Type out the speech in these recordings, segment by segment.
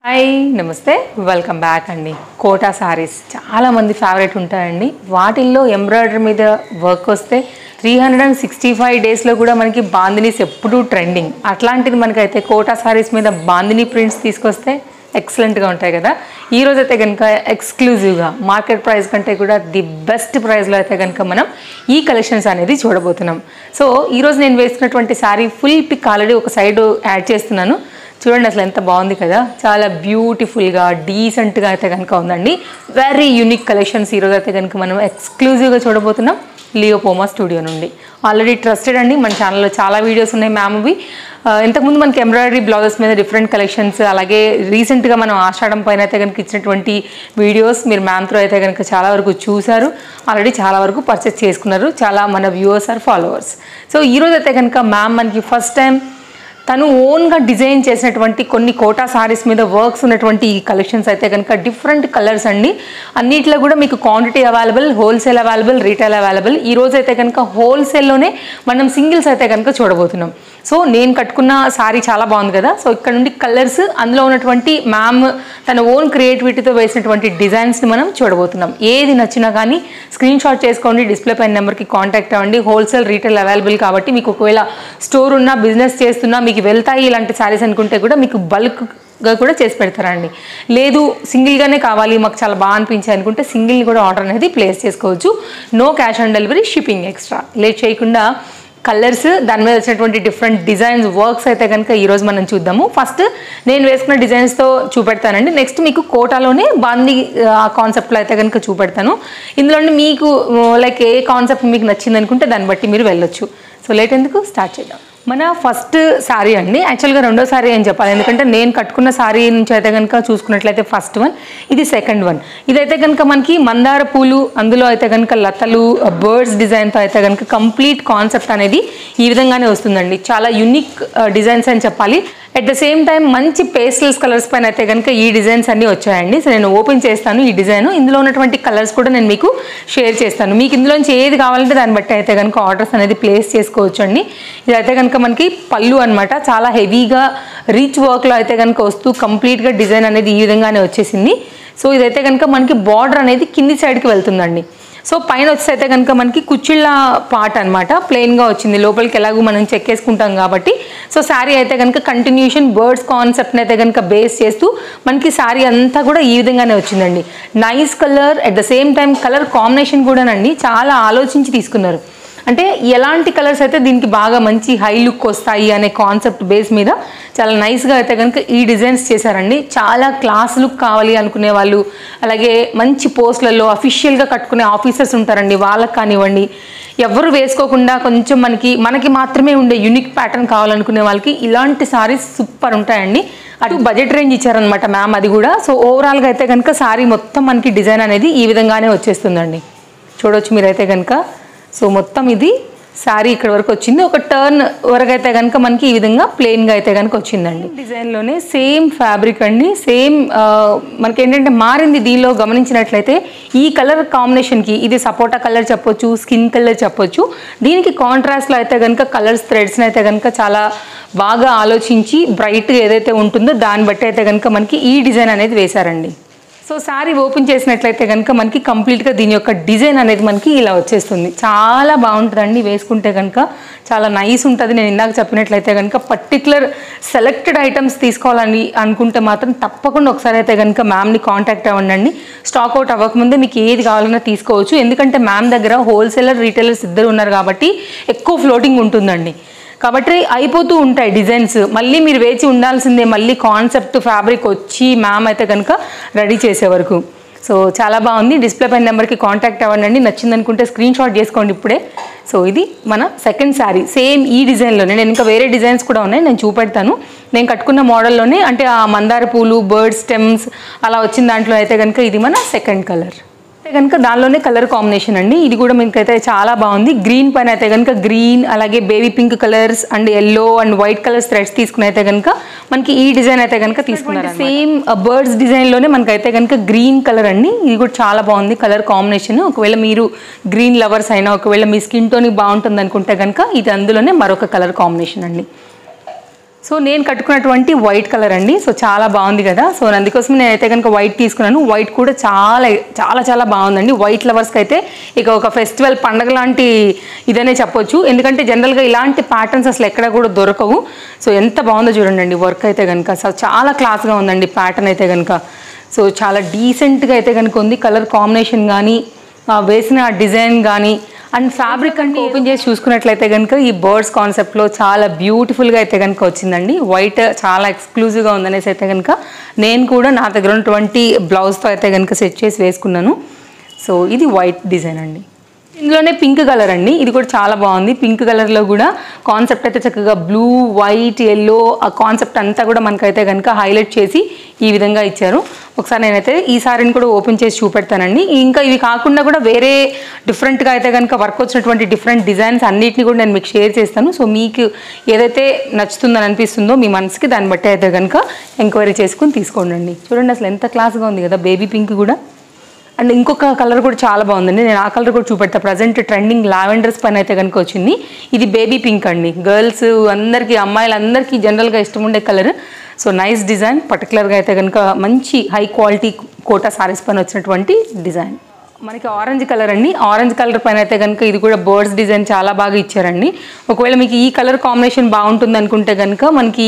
hi namaste welcome back అండి కోటా సారీస్ చాలా మంది ఫేవరెట్ ఉంటాయండి వాటిల్లో ఎంబ్రాయిడరీ మీద వర్క్ వస్తే three hundred and sixty five డేస్లో కూడా మనకి బాందినీస్ ఎప్పుడూ ట్రెండింగ్ అట్లాంటిది మనకైతే కోటా సారీస్ మీద బాందినీ ప్రింట్స్ తీసుకొస్తే ఎక్సలెంట్గా ఉంటాయి కదా ఈ రోజు అయితే కనుక ఎక్స్క్లూజివ్గా మార్కెట్ ప్రైస్ కంటే కూడా ది బెస్ట్ ప్రైస్లో అయితే కనుక మనం ఈ కలెక్షన్స్ అనేది చూడబోతున్నాం సో ఈరోజు నేను వేసుకున్నటువంటి శారీ ఫుల్ పిక్ ఆల్రెడీ ఒక సైడ్ యాడ్ చేస్తున్నాను చూడండి అసలు ఎంత బాగుంది కదా చాలా బ్యూటిఫుల్గా డీసెంట్గా అయితే కనుక ఉందండి వెరీ యూనిక్ కలెక్షన్స్ ఈరోజు అయితే కనుక మనం ఎక్స్క్లూజివ్గా చూడబోతున్నాం లియోపోమా స్టూడియో నుండి ఆల్రెడీ ట్రస్టెడ్ అండి మన ఛానల్లో చాలా వీడియోస్ ఉన్నాయి మ్యామ్వి ఇంతకుముందు మనకి ఎంబ్రాయిడరీ బ్లౌజెస్ మీద డిఫరెంట్ కలెక్షన్స్ అలాగే రీసెంట్గా మనం ఆషాఢం పైన అయితే కనుక ఇచ్చినటువంటి వీడియోస్ మీరు మ్యామ్తో అయితే కనుక చాలా వరకు చూశారు ఆల్రెడీ చాలా వరకు పర్చేస్ చేసుకున్నారు చాలా మన వ్యూవర్స్ ఆర్ ఫాలోవర్స్ సో ఈరోజు అయితే కనుక మ్యామ్ మనకి ఫస్ట్ టైం తను ఓన్గా డిజైన్ చేసినటువంటి కొన్ని కోటా సారీస్ మీద వర్క్స్ ఉన్నటువంటి ఈ కలెక్షన్స్ అయితే కనుక డిఫరెంట్ కలర్స్ అండి అన్నిట్లో కూడా మీకు quantity available wholesale available retail available ఈ రోజు అయితే కనుక హోల్సేల్లోనే మనం సింగిల్స్ అయితే కనుక చూడబోతున్నాం సో నేను కట్టుకున్న సారీ చాలా బాగుంది కదా సో ఇక్కడ నుండి కలర్స్ అందులో ఉన్నటువంటి మ్యామ్ తన ఓన్ క్రియేటివిటీతో వేసినటువంటి డిజైన్స్ని మనం చూడబోతున్నాం ఏది నచ్చినా కానీ స్క్రీన్ షాట్ చేసుకోండి డిస్ప్లే పైన నెంబర్కి కాంటాక్ట్ అవ్వండి హోల్సేల్ రీటైల్ అవైలబుల్ కాబట్టి మీకు ఒకవేళ స్టోర్ ఉన్నా బిజినెస్ చేస్తున్నా మీకు వెళ్తాయి ఇలాంటి శారీస్ అనుకుంటే కూడా మీకు బల్క్ గా కూడా చేసి పెడతారండి లేదు సింగిల్గానే కావాలి మాకు చాలా బాగా అనిపించాయి అనుకుంటే సింగిల్ కూడా ఆర్డర్ అనేది ప్లేస్ చేసుకోవచ్చు no cash on delivery shipping extra late చేయకుండా కలర్స్ దాని మీద వచ్చినటువంటి డిఫరెంట్ డిజైన్స్ వర్క్స్ అయితే కనుక ఈరోజు మనం చూద్దాము ఫస్ట్ నేను వేసుకున్న డిజైన్స్తో చూపెడతానండి నెక్స్ట్ మీకు కోటాలోనే బాంది కాన్సెప్ట్లో అయితే కనుక చూపెడతాను ఇందులో మీకు లైక్ ఏ కాన్సెప్ట్ మీకు నచ్చింది అనుకుంటే దాన్ని బట్టి మీరు వెళ్ళొచ్చు సో లేట్ ఎందుకు స్టార్ట్ చేద్దాం మన ఫస్ట్ శారీ అండి యాక్చువల్గా రెండో శారీ అని చెప్పాలి ఎందుకంటే నేను కట్టుకున్న శారీ నుంచి అయితే కనుక చూసుకున్నట్లయితే ఫస్ట్ వన్ ఇది సెకండ్ వన్ ఇదైతే కనుక మనకి మందార పూలు అందులో అయితే కనుక లతలు బర్డ్స్ డిజైన్తో అయితే కనుక కంప్లీట్ కాన్సెప్ట్ అనేది ఈ విధంగానే వస్తుందండి చాలా యునిక్ డిజైన్స్ అని చెప్పాలి అట్ ద సేమ్ టైం మంచి పేస్టల్స్ కలర్స్ పైన అయితే కనుక ఈ డిజైన్స్ అన్నీ వచ్చాయండి సో నేను ఓపెన్ చేస్తాను ఈ డిజైన్ ఇందులో ఉన్నటువంటి కలర్స్ కూడా నేను మీకు షేర్ చేస్తాను మీకు ఇందులోంచి ఏది కావాలంటే దాన్ని బట్టి అయితే కనుక ఆర్డర్స్ అనేది ప్లేస్ చేసుకోవచ్చు అండి ఇదైతే కనుక మనకి పళ్ళు అనమాట చాలా హెవీగా రీచ్ వర్క్లో అయితే కనుక వస్తూ కంప్లీట్గా డిజైన్ అనేది ఈ విధంగానే వచ్చేసింది సో ఇదైతే కనుక మనకి బార్డర్ అనేది కింది సైడ్కి వెళ్తుందండి సో పైన వచ్చి అయితే కనుక మనకి కుచ్చిళ్ళ పార్ట్ అనమాట ప్లెయిన్గా వచ్చింది లోపలికి ఎలాగో మనం చెక్కేసుకుంటాం కాబట్టి సో శారీ అయితే కనుక కంటిన్యూషన్ బర్డ్స్ కాన్సెప్ట్ని అయితే కనుక బేస్ చేస్తూ మనకి శారీ అంతా కూడా ఈ విధంగానే వచ్చిందండి nice colour at the same time colour combination కూడానండి చాలా ఆలోచించి తీసుకున్నారు అంటే ఎలాంటి కలర్స్ అయితే దీనికి బాగా మంచి హై లుక్ వస్తాయి అనే కాన్సెప్ట్ బేస్ మీద చాలా నైస్గా అయితే కనుక ఈ డిజైన్స్ చేశారండి చాలా క్లాస్ లుక్ కావాలి అనుకునే వాళ్ళు అలాగే మంచి పోస్ట్లలో అఫీషియల్గా కట్టుకునే ఆఫీసర్స్ ఉంటారండి వాళ్ళకి కానివ్వండి ఎవరు వేసుకోకుండా కొంచెం మనకి మనకి మాత్రమే ఉండే యూనిక్ ప్యాటర్న్ కావాలనుకునే వాళ్ళకి ఇలాంటి సారీస్ సూపర్ ఉంటాయండి అటు బడ్జెట్ రేంజ్ ఇచ్చారనమాట మ్యామ్ అది కూడా సో ఓవరాల్గా అయితే కనుక సారీ మొత్తం మనకి డిజైన్ అనేది ఈ విధంగానే వచ్చేస్తుందండి చూడొచ్చు మీరైతే కనుక సో మొత్తం ఇది శారీ ఇక్కడ వరకు వచ్చింది ఒక టర్న్ వరకు అయితే కనుక మనకి ఈ విధంగా ప్లెయిన్గా అయితే కనుక వచ్చిందండి డిజైన్లోనే సేమ్ ఫ్యాబ్రిక్ అండి సేమ్ మనకి ఏంటంటే మారింది దీనిలో గమనించినట్లయితే ఈ కలర్ కాంబినేషన్కి ఇది సపోటా కలర్ చెప్పొచ్చు స్కిన్ కలర్ చెప్పొచ్చు దీనికి కాంట్రాస్ట్లో అయితే కనుక కలర్స్ థ్రెడ్స్ని అయితే కనుక చాలా బాగా ఆలోచించి బ్రైట్గా ఏదైతే ఉంటుందో దాన్ని బట్టి అయితే కనుక మనకి ఈ డిజైన్ అనేది వేశారండి సో శారీ ఓపెన్ చేసినట్లయితే కనుక మనకి కంప్లీట్గా దీని యొక్క డిజైన్ అనేది మనకి ఇలా వచ్చేస్తుంది చాలా బాగుంటుందండి వేసుకుంటే కనుక చాలా నైస్ ఉంటుంది నేను ఇందాక చెప్పినట్లయితే కనుక పర్టికులర్ సెలెక్టెడ్ ఐటమ్స్ తీసుకోవాలని అనుకుంటే మాత్రం తప్పకుండా ఒకసారి అయితే కనుక మ్యామ్ని కాంటాక్ట్ అవ్వండి స్టాక్ అవుట్ అవ్వకముందే మీకు ఏది కావాలన్నా తీసుకోవచ్చు ఎందుకంటే మ్యామ్ దగ్గర హోల్సేలర్ రీటైలర్స్ ఇద్దరు ఉన్నారు కాబట్టి ఎక్కువ ఫ్లోటింగ్ ఉంటుందండి కాబట్టి అయిపోతూ ఉంటాయి డిజైన్స్ మళ్ళీ మీరు వేచి ఉండాల్సిందే మళ్ళీ కాన్సెప్ట్ ఫ్యాబ్రిక్ వచ్చి మ్యామ్ అయితే కనుక రెడీ చేసే వరకు సో చాలా బాగుంది డిస్ప్లే పైన నెంబర్కి కాంటాక్ట్ అవ్వండి నచ్చింది అనుకుంటే స్క్రీన్ షాట్ చేసుకోండి ఇప్పుడే సో ఇది మన సెకండ్ శారీ సేమ్ ఈ డిజైన్లోనే నేను ఇంకా వేరే డిజైన్స్ కూడా ఉన్నాయి నేను చూపెడతాను నేను కట్టుకున్న మోడల్లోనే అంటే ఆ మందార పూలు బర్డ్ స్టెమ్స్ అలా వచ్చిన దాంట్లో అయితే కనుక ఇది మన సెకండ్ కలర్ అయితే కనుక దానిలోనే కలర్ కాంబినేషన్ అండి ఇది కూడా మీకైతే చాలా బాగుంది గ్రీన్ పైన అయితే కనుక గ్రీన్ అలాగే baby pink colours and yellow and white colours threads తీసుకుని అయితే కనుక మనకి ఈ డిజైన్ అయితే కనుక తీసుకున్నారు సేమ్ బర్డ్స్ డిజైన్లోనే మనకైతే కనుక గ్రీన్ కలర్ అండి ఇది కూడా చాలా బాగుంది కలర్ కాంబినేషన్ ఒకవేళ మీరు గ్రీన్ లవర్స్ అయినా ఒకవేళ మీ స్కిన్ టోన్ బాగుంటుంది అనుకుంటే కనుక ఇది అందులోనే మరొక కలర్ కాంబినేషన్ అండి సో నేను కట్టుకున్నటువంటి వైట్ కలర్ అండి సో చాలా బాగుంది కదా సో అందుకోసం నేనైతే కనుక వైట్ తీసుకున్నాను వైట్ కూడా చాలా చాలా చాలా బాగుందండి వైట్ లవర్స్కి అయితే ఇక ఒక ఫెస్టివల్ పండగ లాంటి ఇదనే చెప్పొచ్చు ఎందుకంటే జనరల్గా ఇలాంటి ప్యాటర్న్స్ అసలు ఎక్కడ కూడా దొరకవు సో ఎంత బాగుందో చూడండి వర్క్ అయితే కనుక సో చాలా క్లాస్గా ఉందండి ప్యాటర్న్ అయితే కనుక సో చాలా డీసెంట్గా అయితే కనుక ఉంది కలర్ కాంబినేషన్ కానీ ఆ వేసిన డిజైన్ కానీ అండ్ ఫ్యాబ్రిక్ అంటే ఓపెన్ చేసి చూసుకున్నట్లయితే కనుక ఈ బర్డ్స్ కాన్సెప్ట్లో చాలా బ్యూటిఫుల్గా అయితే కనుక వచ్చిందండి వైట్ చాలా ఎక్స్క్లూజివ్గా ఉందనేసి అయితే కనుక నేను కూడా నా దగ్గర ఉన్నటువంటి బ్లౌజ్తో అయితే కనుక సెట్ చేసి వేసుకున్నాను సో ఇది వైట్ డిజైన్ అండి ఇందులోనే పింక్ కలర్ అండి ఇది కూడా చాలా బాగుంది పింక్ కలర్లో కూడా కాన్సెప్ట్ అయితే చక్కగా బ్లూ వైట్ ఎల్లో ఆ కాన్సెప్ట్ అంతా కూడా మనకైతే కనుక హైలైట్ చేసి ఈ విధంగా ఇచ్చారు ఒకసారి నేనైతే ఈ సారీని కూడా ఓపెన్ చేసి చూపెడతానండి ఇంకా ఇవి కాకుండా కూడా వేరే డిఫరెంట్గా అయితే కనుక వర్క్ వచ్చినటువంటి డిఫరెంట్ డిజైన్స్ అన్నిటిని కూడా నేను మీకు షేర్ చేస్తాను సో మీకు ఏదైతే నచ్చుతుందని అనిపిస్తుందో మీ మనసుకి దాన్ని బట్టి అయితే కనుక ఎంక్వైరీ చేసుకుని తీసుకోండి చూడండి అసలు ఎంత క్లాస్గా ఉంది కదా బేబీ పింక్ కూడా అండ్ ఇంకొక కలర్ కూడా చాలా బాగుందండి నేను ఆ కలర్ కూడా చూపెడతా ప్రజెంట్ ట్రెండింగ్ లావెండర్స్ పైన అయితే కనుక వచ్చింది ఇది బేబీ పింక్ అండి గర్ల్స్ అందరికీ అమ్మాయిలందరికీ జనరల్గా ఇష్టం ఉండే కలర్ సో నైస్ డిజైన్ పర్టికులర్గా అయితే కనుక మంచి హై క్వాలిటీ కోటా సారీస్ పైన వచ్చినటువంటి డిజైన్ మనకి ఆరెంజ్ కలర్ అండి ఆరెంజ్ కలర్ పైన అయితే కనుక ఇది కూడా బర్డ్స్ డిజైన్ చాలా బాగా ఇచ్చారండి ఒకవేళ మీకు ఈ కలర్ కాంబినేషన్ బాగుంటుంది అనుకుంటే కనుక మనకి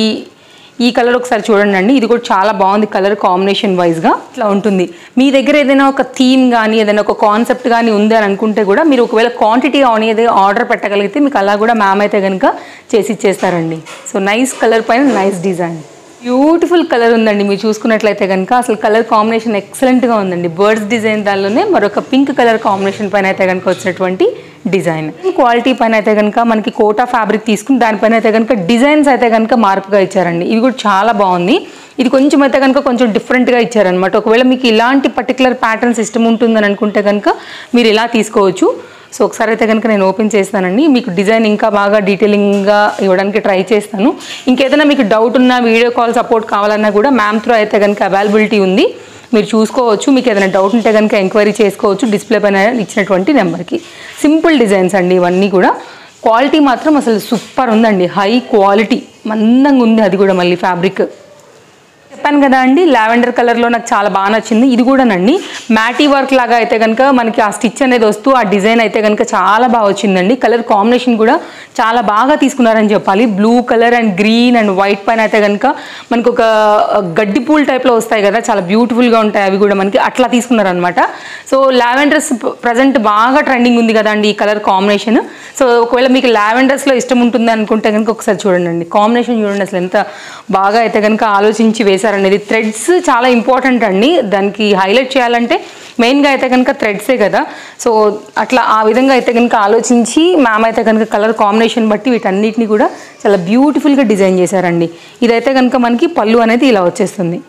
ఈ కలర్ ఒకసారి చూడండి అండి ఇది కూడా చాలా బాగుంది కలర్ కాంబినేషన్ వైజ్గా ఇట్లా ఉంటుంది మీ దగ్గర ఏదైనా ఒక థీమ్ కానీ ఏదైనా ఒక కాన్సెప్ట్ కానీ ఉంది అని అనుకుంటే కూడా మీరు ఒకవేళ క్వాంటిటీ అనేది ఆర్డర్ పెట్టగలిగితే మీకు అలా కూడా మ్యామ్ అయితే కనుక చేసి ఇచ్చేస్తారండి సో నైస్ కలర్ పైన నైస్ డిజైన్ బ్యూటిఫుల్ కలర్ ఉందండి మీరు చూసుకున్నట్లయితే కనుక అసలు కలర్ కాంబినేషన్ ఎక్సలెంట్గా ఉందండి బర్డ్స్ డిజైన్ దానిలోనే మరొక పింక్ కలర్ కాంబినేషన్ పైన అయితే కనుక వచ్చినటువంటి డిజైన్ క్వాలిటీ పైన అయితే కనుక మనకి కోటా ఫ్యాబ్రిక్ తీసుకుని దానిపైన అయితే కనుక డిజైన్స్ అయితే కనుక మార్పుగా ఇచ్చారండి ఇవి కూడా చాలా బాగుంది ఇది కొంచెం అయితే కనుక కొంచెం డిఫరెంట్గా ఇచ్చారనమాట ఒకవేళ మీకు ఇలాంటి పర్టికులర్ ప్యాటర్న్ సిస్టమ్ ఉంటుందని అనుకుంటే కనుక మీరు ఇలా తీసుకోవచ్చు సో ఒకసారి అయితే కనుక నేను ఓపెన్ చేస్తానండి మీకు డిజైన్ ఇంకా బాగా డీటెయిలింగ్గా ఇవ్వడానికి ట్రై చేస్తాను ఇంకేదైనా మీకు డౌట్ ఉన్నా వీడియో కాల్ సపోర్ట్ కావాలన్నా కూడా మ్యామ్ త్రూ అయితే కనుక అవైలబిలిటీ ఉంది మీరు చూసుకోవచ్చు మీకు ఏదైనా డౌట్ ఉంటే కనుక ఎంక్వైరీ చేసుకోవచ్చు డిస్ప్లే పైన ఇచ్చినటువంటి నెంబర్కి సింపుల్ డిజైన్స్ అండి ఇవన్నీ కూడా క్వాలిటీ మాత్రం అసలు సూపర్ ఉందండి హై క్వాలిటీ మందంగా ఉంది అది కూడా మళ్ళీ ఫ్యాబ్రిక్ చెప్పాను కదా అండి లావెండర్ కలర్లో నాకు చాలా బాగా నచ్చింది ఇది కూడానండి మ్యాటీ వర్క్ లాగా అయితే కనుక మనకి ఆ స్టిచ్ అనేది వస్తూ ఆ డిజైన్ అయితే కనుక చాలా బాగా వచ్చిందండి కలర్ కాంబినేషన్ కూడా చాలా బాగా తీసుకున్నారని చెప్పాలి blue colour and green and white పైన అయితే కనుక మనకు ఒక గడ్డి పూల్ టైప్లో వస్తాయి కదా చాలా బ్యూటిఫుల్గా ఉంటాయి అవి కూడా మనకి అట్లా తీసుకున్నారనమాట సో లావెండర్స్ ప్రజెంట్ బాగా ట్రెండింగ్ ఉంది కదండి ఈ కలర్ కాంబినేషన్ సో ఒకవేళ మీకు లావెండర్స్లో ఇష్టం ఉంటుంది అనుకుంటే కనుక ఒకసారి చూడండి కాంబినేషన్ చూడండి అసలు ఎంత బాగా అయితే కనుక ఆలోచించి వేశారనేది థ్రెడ్స్ చాలా ఇంపార్టెంట్ అండి దానికి హైలైట్ చేయాలంటే మెయిన్గా అయితే కనుక థ్రెడ్సే కదా సో అట్లా ఆ విధంగా అయితే కనుక ఆలోచించి మ్యామ్ అయితే కనుక కలర్ కాంబినేషన్ బట్టి వీటన్నిటిని కూడా చాలా బ్యూటిఫుల్గా డిజైన్ చేశారండి ఇదైతే కనుక మనకి పళ్ళు అనేది ఇలా వచ్చేస్తుంది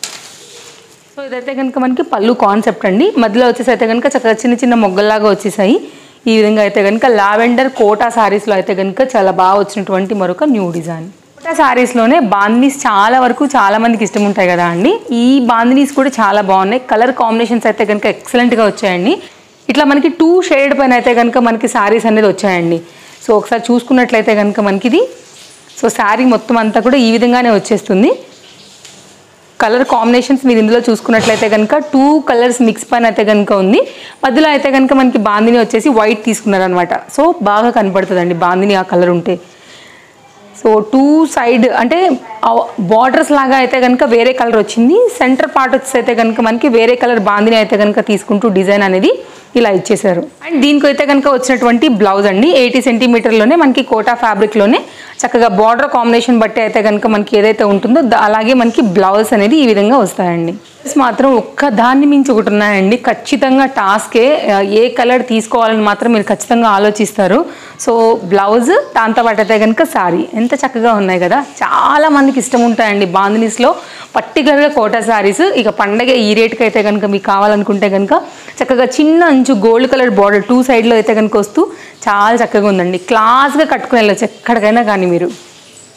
సో ఇదైతే కనుక మనకి పళ్ళు కాన్సెప్ట్ అండి మధ్యలో వచ్చేసి అయితే కనుక చక్కగా చిన్న చిన్న మొగ్గల్లాగా వచ్చేసాయి ఈ విధంగా అయితే కనుక లావెండర్ కోటా శారీస్లో అయితే కనుక చాలా బాగా వచ్చినటువంటి మరొక న్యూ డిజైన్ కోటా శారీస్లోనే బాందినీస్ చాలా వరకు చాలా మందికి ఇష్టం ఉంటాయి కదా అండి ఈ బాందినీస్ కూడా చాలా బాగున్నాయి కలర్ కాంబినేషన్స్ అయితే కనుక ఎక్సలెంట్గా వచ్చాయండి ఇట్లా మనకి టూ షేడ్ పైన అయితే కనుక మనకి శారీస్ అనేది వచ్చాయండి సో ఒకసారి చూసుకున్నట్లయితే కనుక మనకి ఇది సో శారీ మొత్తం అంతా కూడా ఈ విధంగానే వచ్చేస్తుంది కలర్ కాంబినేషన్స్ మీరు ఇందులో చూసుకున్నట్లయితే కనుక టూ కలర్స్ మిక్స్ పైన అయితే కనుక ఉంది మధ్యలో అయితే కనుక మనకి బాందిని వచ్చేసి వైట్ తీసుకున్నారనమాట సో బాగా కనపడుతుందండి బాందిని ఆ కలర్ ఉంటే సో టూ సైడ్ అంటే బార్డర్స్ లాగా అయితే కనుక వేరే కలర్ వచ్చింది సెంటర్ పార్ట్ వచ్చేసి అయితే కనుక మనకి వేరే కలర్ బాందిని అయితే కనుక తీసుకుంటూ డిజైన్ అనేది ఇలా ఇచ్చేసారు అండ్ దీనికి అయితే కనుక వచ్చినటువంటి బ్లౌజ్ అండి ఎయిటీ సెంటీమీటర్లోనే మనకి కోటా ఫ్యాబ్రిక్లోనే చక్కగా బార్డర్ కాంబినేషన్ బట్టి అయితే కనుక మనకి ఏదైతే ఉంటుందో ద- అలాగే మనకి బ్లౌజ్ అనేది ఈ విధంగా వస్తాయండి Colours మాత్రం ఒక్క దాన్ని మించి ఒకటి ఉన్నాయండి ఖచ్చితంగా టాస్కే ఆ, ఏ కలర్ తీసుకోవాలని మాత్రం మీరు ఖచ్చితంగా ఆలోచిస్తారు సో బ్లౌజ్ దాంతోపాటు అయితే కనుక శారీ ఎంత చక్కగా ఉన్నాయి కదా చాలా మందికి ఇష్టం ఉంటాయండి బాందినీస్లో పర్టికులర్గా కోటా శారీస్ ఇక పండగ ఈ రేట్కి అయితే కనుక మీకు కావాలనుకుంటే కనుక చక్కగా చిన్న అంచు గోల్డ్ కలర్ బార్డర్ టూ సైడ్లో అయితే కనుక వస్తూ చాలా చక్కగా ఉందండి క్లాస్గా కట్టుకుని వెళ్ళచ్చు ఎక్కడికైనా కానీ మీరు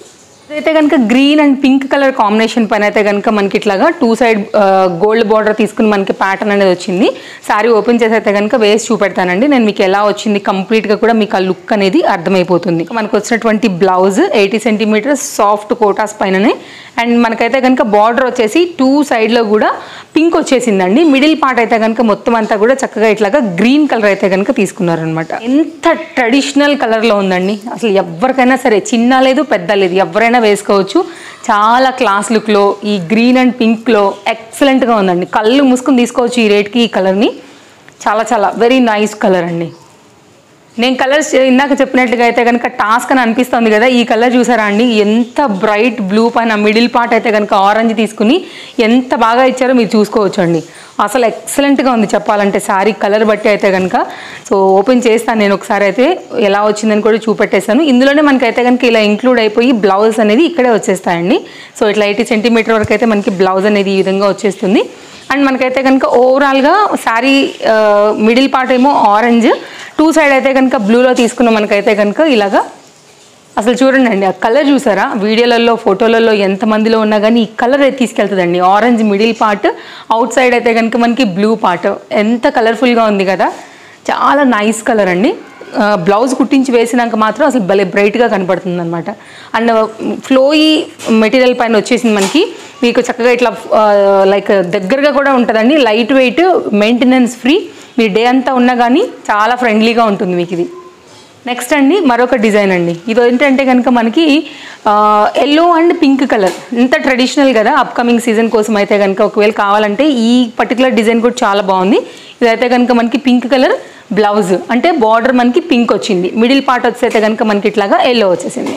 అయితే కనుక green and pink colour combination పైన అయితే కనుక మనకి ఇట్లాగా టూ సైడ్ గోల్డ్ బార్డర్ తీసుకుని మనకి ప్యాటర్న్ అనేది వచ్చింది సారీ ఓపెన్ చేసి అయితే కనుక వేసి చూపెడతానండి నేను మీకు ఎలా వచ్చింది కంప్లీట్గా కూడా మీకు ఆ లుక్ అనేది అర్థమైపోతుంది మనకు వచ్చినటువంటి blouse eighty centimetres soft Kotas పైననే అండ్ మనకైతే కనుక బార్డర్ వచ్చేసి టూ సైడ్లో కూడా పింక్ వచ్చేసిందండి మిడిల్ పార్ట్ అయితే కనుక మొత్తం అంతా కూడా చక్కగా ఇట్లాగా గ్రీన్ కలర్ అయితే కనుక తీసుకున్నారనమాట ఎంత ట్రెడిషనల్ కలర్లో ఉందండి అసలు ఎవరికైనా సరే చిన్న లేదు పెద్ద లేదు ఎవరైనా వేసుకోవచ్చు చాలా క్లాస్ లుక్లో ఈ గ్రీన్ అండ్ పింక్లో ఎక్సలెంట్గా ఉందండి కళ్ళు మూసుకుని తీసుకోవచ్చు ఈ రేట్కి ఈ కలర్ని చాలా చాలా వెరీ నైస్ కలర్ అండి నేను కలర్స్ ఇందాక చెప్పినట్టుగా అయితే కనుక టాస్క్ అని అనిపిస్తుంది కదా ఈ కలర్ చూసారా అండి ఎంత బ్రైట్ బ్లూ పైన మిడిల్ పార్ట్ అయితే కనుక ఆరెంజ్ తీసుకుని ఎంత బాగా ఇచ్చారో మీరు చూసుకోవచ్చు అండి అసలు ఎక్సలెంట్గా ఉంది చెప్పాలంటే శారీ కలర్ బట్టి అయితే కనుక సో ఓపెన్ చేస్తాను నేను ఒకసారి అయితే ఎలా వచ్చిందని కూడా చూపెట్టేశాను ఇందులోనే మనకైతే కనుక ఇలా ఇంక్లూడ్ అయిపోయి బ్లౌజ్ అనేది ఇక్కడే వచ్చేస్తాయండి సో ఇట్లా ఎయిటీ సెంటీమీటర్ వరకు అయితే మనకి బ్లౌజ్ అనేది ఈ విధంగా వచ్చేస్తుంది అండ్ మనకైతే కనుక ఓవరాల్గా శారీ మిడిల్ పార్ట్ ఏమో ఆరెంజ్ టూ సైడ్ అయితే కనుక బ్లూలో తీసుకున్న మనకైతే కనుక ఇలాగా అసలు చూడండి అండి ఆ కలర్ చూసారా వీడియోలలో ఫోటోలలో ఎంతమందిలో ఉన్నా కానీ ఈ కలర్ తీసుకెళ్తుందండి orange middle part outside అయితే కనుక మనకి బ్లూ పార్ట్ ఎంత కలర్ఫుల్గా ఉంది కదా చాలా నైస్ కలర్ అండి బ్లౌజ్ కుట్టించి వేసినాక మాత్రం అసలు భలే బ్రైట్గా కనపడుతుంది అనమాట అండ్ ఫ్లోయి మెటీరియల్ పైన వచ్చేసింది మనకి మీకు చక్కగా ఇట్లా లైక్ దగ్గరగా కూడా ఉంటుందండి లైట్ వెయిట్ మెయింటెనెన్స్ ఫ్రీ మీరు డే అంతా ఉన్నా కానీ చాలా ఫ్రెండ్లీగా ఉంటుంది మీకు ఇది నెక్స్ట్ అండి మరొక డిజైన్ అండి ఇది ఏంటంటే కనుక మనకి ఎల్లో అండ్ పింక్ కలర్ ఇంత ట్రెడిషనల్ కదా అప్కమింగ్ సీజన్ కోసం అయితే కనుక ఒకవేళ కావాలంటే ఈ పర్టికులర్ డిజైన్ కూడా చాలా బాగుంది ఇదైతే కనుక మనకి పింక్ కలర్ బ్లౌజ్ అంటే బార్డర్ మనకి పింక్ వచ్చింది మిడిల్ పార్ట్ వచ్చేస్తే కనుక మనకి ఇట్లాగా ఎల్లో వచ్చేసింది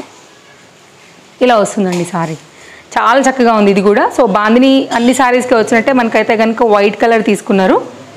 ఇలా వస్తుందండి సారీ చాలా చక్కగా ఉంది ఇది కూడా సో బాందిని అన్ని సారీస్కి వచ్చినట్టే మనకైతే కనుక వైట్ కలర్ తీసుకున్నారు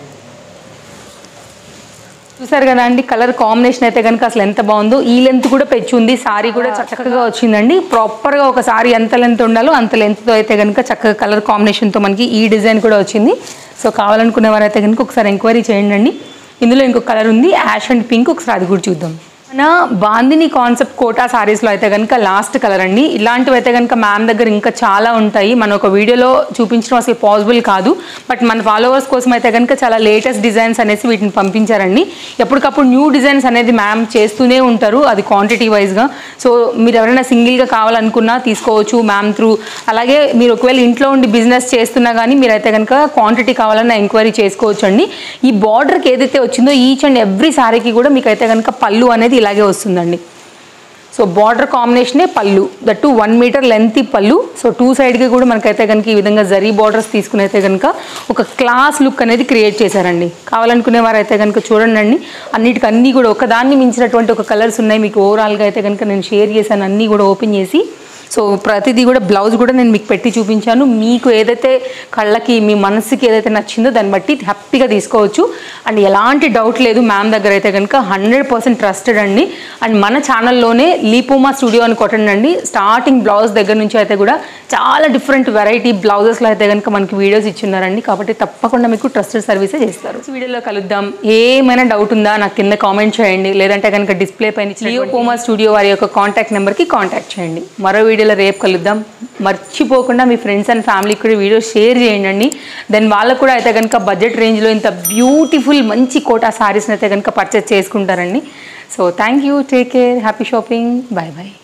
చూసారు కదా అండి కలర్ కాంబినేషన్ అయితే కనుక అసలు ఎంత బాగుందో ఈ లెంత్ కూడా పెంచి ఉంది సారీ కూడా చక్కగా వచ్చిందండి ప్రాపర్గా ఒక సారీ ఎంత లెంత్ ఉండాలో అంత లెంత్తో అయితే కనుక చక్కగా కలర్ కాంబినేషన్తో మనకి ఈ డిజైన్ కూడా వచ్చింది సో కావాలనుకునే వారైతే కనుక ఒకసారి ఎంక్వైరీ చేయండి అండి ఇందులో ఇంకొక కలర్ ఉంది యాష్ అండ్ పింక్ ఒకసారి అది కూడా చూద్దాం మన బాందిని కాన్సెప్ట్ కోటా సారీస్లో అయితే కనుక లాస్ట్ కలర్ అండి ఇలాంటివి అయితే కనుక మ్యామ్ దగ్గర ఇంకా చాలా ఉంటాయి మన ఒక వీడియోలో చూపించడం అసలు పాసిబుల్ కాదు బట్ మన ఫాలోవర్స్ కోసం అయితే కనుక చాలా లేటెస్ట్ డిజైన్స్ అనేసి వీటిని పంపించారండి ఎప్పటికప్పుడు న్యూ డిజైన్స్ అనేది మ్యామ్ చేస్తూనే ఉంటారు అది క్వాంటిటీ వైజ్గా సో మీరు ఎవరైనా సింగిల్గా కావాలనుకున్నా తీసుకోవచ్చు మ్యామ్ త్రూ అలాగే మీరు ఒకవేళ ఇంట్లో ఉండి బిజినెస్ చేస్తున్నా కానీ మీరైతే కనుక క్వాంటిటీ కావాలన్నా ఎంక్వైరీ చేసుకోవచ్చు అండి ఈ బార్డర్కి ఏదైతే వచ్చిందో ఈచ్ అండ్ ఎవ్రీ సారీకి కూడా మీకు అయితే కనుక పళ్ళు అనేది ఇలాగే వస్తుందండి సో బార్డర్ కాంబినేషనే పళ్ళు దట్టు వన్ మీటర్ లెంత్ పళ్ళు సో టూ సైడ్కి కూడా మనకైతే కనుక ఈ విధంగా జరీ బార్డర్స్ తీసుకుని అయితే కనుక ఒక క్లాస్ లుక్ అనేది క్రియేట్ చేశారండి కావాలనుకునే వారు అయితే కనుక చూడండి అండి అన్నిటికీ అన్నీ కూడా ఒకదాన్ని మించినటువంటి ఒక కలర్స్ ఉన్నాయి మీకు ఓవరాల్గా అయితే కనుక నేను షేర్ చేశాను అన్నీ కూడా ఓపెన్ చేసి సో ప్రతిదీ కూడా బ్లౌజ్ కూడా నేను మీకు పెట్టి చూపించాను మీకు ఏదైతే కళ్ళకి మీ మనసుకి ఏదైతే నచ్చిందో దాన్ని బట్టి హ్యాపీగా తీసుకోవచ్చు అండ్ ఎలాంటి డౌట్ లేదు మ్యామ్ దగ్గర అయితే కనుక హండ్రెడ్ పర్సెంట్ ట్రస్టెడ్ అండి అండ్ మన ఛానల్లోనే లీపోమా స్టూడియో అని కొట్టండి అండి స్టార్టింగ్ బ్లౌజ్ దగ్గర నుంచి అయితే కూడా చాలా డిఫరెంట్ వెరైటీ బ్లౌజెస్లో అయితే కనుక మనకి వీడియోస్ ఇచ్చున్నారండి కాబట్టి తప్పకుండా మీకు ట్రస్టెడ్ సర్వీసే చేస్తారు ఈ వీడియోలో కలుద్దాం ఏమైనా డౌట్ ఉందా నాకు కింద కామెంట్ చేయండి లేదంటే కనుక డిస్ప్లే పైన లియో పోమా స్టూడియో వారి యొక్క కాంటాక్ట్ నెంబర్కి కాంటాక్ట్ చేయండి మరో వీడియోలో రేపు కలుద్దాం మర్చిపోకుండా మీ ఫ్రెండ్స్ అండ్ ఫ్యామిలీకి కూడా వీడియో షేర్ చేయండి దెన్ వాళ్ళకు కూడా అయితే కనుక బడ్జెట్ రేంజ్లో ఇంత బ్యూటిఫుల్ మంచి కోటా సారీస్ని అయితే కనుక పర్చేస్ చేసుకుంటారండి so thank you take care happy shopping bye bye